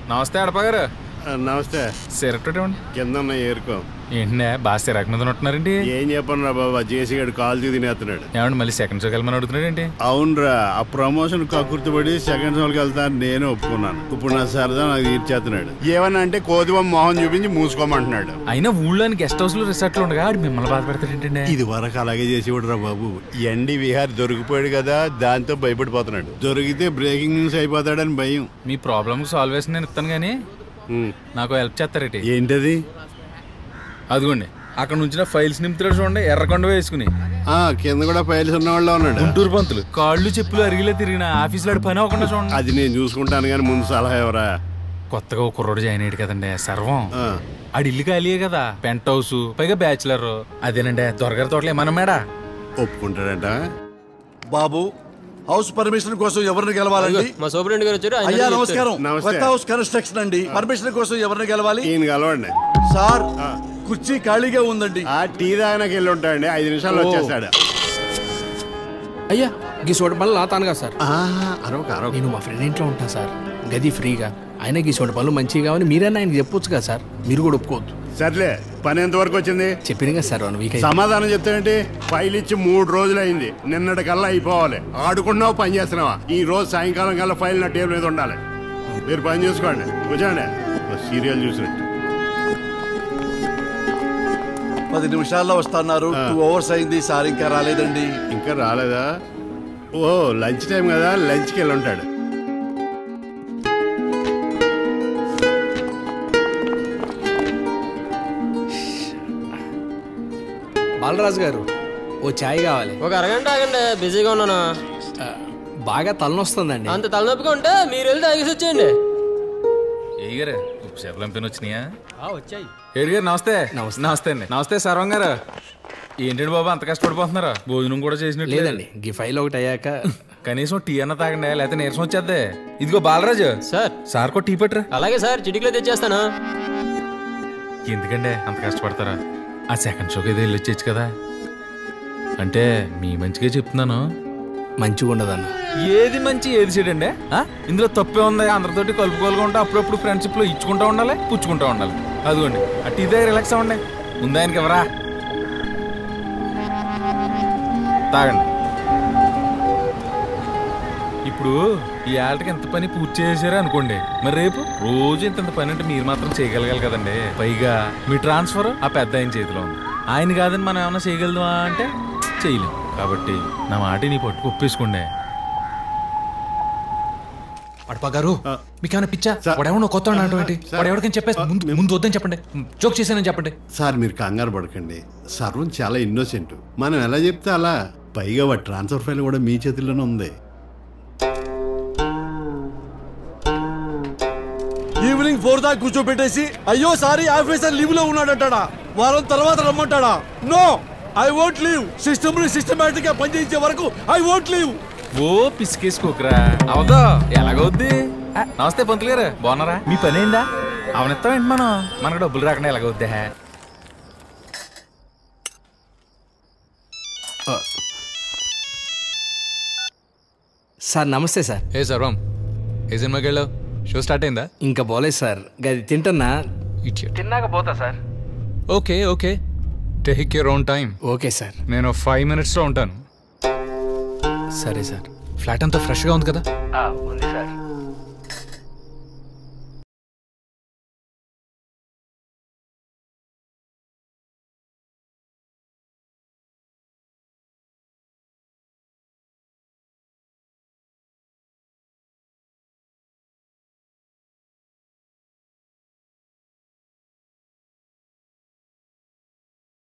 నమస్తే అడప గారు ఆ, నమస్తే సిరక్ట్ ఇవ్వండి కింద ఉన్న ఏరుకో ఏంటంటే బాగా సిరాక్ మీద ఉంటున్నారండి ఏం చెప్పను రా బాబా జేసీ గడు కాల్ తినేస్తున్నాడు ఏమండి మళ్ళీ సెకండ్ షోకి వెళ్ళమని అడుగుతున్నాడు ఏంటి అవునరా ఆ ప్రమోషన్ కకుర్తిపడి సెకండ్ షోకి వెళ్తాను నేను ఒప్పుకున్నాను ఇప్పుడు నా సరదా నాకు తీర్చేస్తున్నాడు ఏమన్నా అంటే కోతిబొమ్మ మొహం చూపించి మూసుకోమంటున్నాడు అయినా ఊళ్ళోని గెస్ట్ హౌస్ లో రిసార్ట్లు ఉండగా ఆడు మిమ్మల్ని బాధ పెడతాడు ఏంటండి ఇది వరకు అలాగే చేసేవాడు రా బాబు ఎండి విహార్ దొరికిపోయాడు కదా దాంతో భయపడిపోతున్నాడు దొరికితే బ్రేకింగ్ న్యూస్ అయిపోతాడని భయం మీ ప్రాబ్లమ్ సాల్వ్ చేసి నేను ఇస్తాను కానీ ఉమ్. నాకు హెల్ప్ చేస్తారేటి ఏంటది అదిగోండి అక్కడ నుంచి ఫైల్స్ నింపుతాడు చూడండి ఎర్రకొండ వేసుకుని ఆ కింద కూడా ఫైల్స్ ఉన్న వాళ్ళు ఉన్నాడు గుంటూరు పంతులు కాళ్ళు చెప్పులు అరిగిలే తిరిగిన ఆఫీసులో ఆడి పని అవ్వకుండా చూడండి అది నేను చూసుకుంటాను కానీ ముందు సలహా ఎవరా కొత్తగా ఒక కుర్రోడు జాయిన్ అయ్యాడు కదండి సర్వం ఆ. ఆడి ఇల్లు ఖాళీయే కదా పెంట్ హౌస్ పైగా బ్యాచులర్ అదేనండి దొరగారి తోటలు ఏమన్నా మేడా ఒప్పుకుంటాడంట బాబు హౌస్ పర్మిషన్ కోసం ఎవరిని గెలవాలండి మా సూపరింటెండెంట్ గారు వచ్చారు ఆయన అయ్యా చెప్తారు. నమస్కారం నమస్తే. కొత్త హౌస్ కన్స్ట్రక్షన్ అండి పర్మిషన్ కోసం ఎవరిని గెలవాలి ఈయన కలవండి సార్ కుర్చీ ఖాళీగా ఉందండి ఆ టీ దానికి వెళ్ళి ఉంటాడండి ఐదు నిమిషాలు వచ్చేస్తాడు అయ్యా గీ సోట పనులు నా తానుగా సార్ ఆ, అరవక అరవక నేను మా ఫ్రెండ్ ఇంట్లో ఉంటాను సార్ గది ఫ్రీగా ఆయన గీ సోట పనులు మంచిగా కావని మీరైనా ఆయనకి చెప్పొచ్చు కదా సార్ మీరు కూడా ఒప్పుకోవద్దు సర్లే పని ఎంత వరకు వచ్చింది చెప్పింది కదా సార్ వన్ వీక్ అయింది. సమాధానం చెప్తానంటే ఫైల్ ఇచ్చి మూడు రోజులు అయింది నిన్నటి కల్లా అయిపోవాలి ఆడుకున్నావు పని చేస్తున్నావా ఈ రోజు సాయంకాలం కల్లా ఫైల్ నా టేబుల్ మీద ఉండాలి మీరు పని చేసుకోండి కూర్చోండి ఓ సీరియల్ చూసినట్టు పది నిమిషాల్లో వస్తున్నారు టూ అవర్స్ అయింది సార్ ఇంకా రాలేదండి ఇంకా రాలేదా ఓ లంచ్ టైం కదా లంచ్కి వెళ్ళి ఉంటాడు బాలరాజు గారు ఓ ఛాయ్ కావాలి ఒక అరగంట ఆగండి బిజీగా ఉన్నాను ఆ, బాగా తలనొస్తుందండి అంత తలనొప్పిగా ఉంటే మీరు వెళ్ళి తాగేసి వచ్చేయండి ఏ గారు ఉప్పు చేపలు ఎంపిన వచ్చినాయా వచ్చాయి ఏడు గారు నమస్తే నమస్తే. నమస్తే అండి నమస్తే సర్వం గారు ఏంటండి బాబు అంత కష్టపడిపోతున్నారా భోజనం కూడా చేసినట్టు లేదండి గీ ఫైల్ ఒకటి అయ్యాక కనీసం టీ అన్న తాగండి లేకపోతే నీరసం వచ్చేద్దే ఇదిగో బాలరాజు సార్ సార్కో టీ పట్టరా అలాగే సార్ చిటికలో తెచ్చేస్తాను ఎందుకండి అంత కష్టపడతారా ఆ సెకండ్ షోకి ఏదో వెళ్ళొచ్చేచ్చు కదా అంటే మీ మంచిగా చెప్తున్నాను మంచిగా ఉండదన్న ఏది మంచి ఏది చెడండి ఇందులో తప్పే ఉంది అందరితోటి కలుపుకోలుగా ఉంటే అప్పుడప్పుడు ఫ్రెండ్షిప్ లో ఇచ్చుకుంటా ఉండాలి పుచ్చుకుంటా ఉండాలి అదిగోండి ఆ టీ దగ్గర రిలాక్స్ అవ్వండి ముందు ఆయనకి ఎవరా తాగండి ఇప్పుడు ఈ ఆటకి ఎంత పని పూర్తి చేశారు అనుకోండి మరి రేపు రోజు ఇంత ఇంత పని అంటే మీరు మాత్రం చేయగలగాలి కదండి పైగా మీ ట్రాన్స్ఫర్ ఆ పెద్ద ఆయన చేతిలో ఉంది ఆయన కాదని మనం ఏమైనా చేయగలదా అంటే చేయలేం కాబట్టి నా మాట నీ పట్టుకు ఒప్పేసుకోండి అడపా గారు మీకేమైనా పిచ్చా సార్. వాడెవడో కొత్త అటువంటి సార్. వాడు ఎవరికైనా చెప్పేసి ముందు ముందు వద్దని చెప్పండి జోక్ చేశానని చెప్పండి సార్ మీరు కంగారు పడకండి సర్వం చాలా ఇన్నోసెంట్ మనం ఎలా చెప్తే అలా పైగా వాడి ట్రాన్స్ఫర్ ఫైల్ కూడా మీ చేతుల్లోనే ఉంది ఈవినింగ్ ఫోర్ దాకా కూర్చోబెట్టేసి అయ్యో సారీ ఆఫీసర్ లీవ్ లో ఉన్నాడంటాడా వారం తర్వాత రమ్మంటాడా no I won't leave system ని సిస్టమేటిక్ గా పనిచేసే వరకు ఐ వోంట్ లీవ్ ఓ పిసికేసుకోకరా అవదో ఎలాగవుద్ది ఆ, నమస్తే పంతులు గారు బాగున్నారా మీ పని ఏందా అవనిస్తాం ఏంటి మనం మనకు డబ్బులు రాకుండా ఎలాగవుద్ది సార్ నమస్తే సార్ ఏ సర్వం ఏ సినిమాకి వెళ్ళావు షో స్టార్ట్ అయిందా ఇంకా పోలేదు సార్ గది తింటున్నా ఇడియట్ తిన్నాక పోతా sir okay okay take your own time okay sir నేను ఫైవ్ మినిట్స్లో ఉంటాను సరే సార్ ఫ్లాట్ అంతా ఫ్రెష్గా ఉంది కదా ఉంది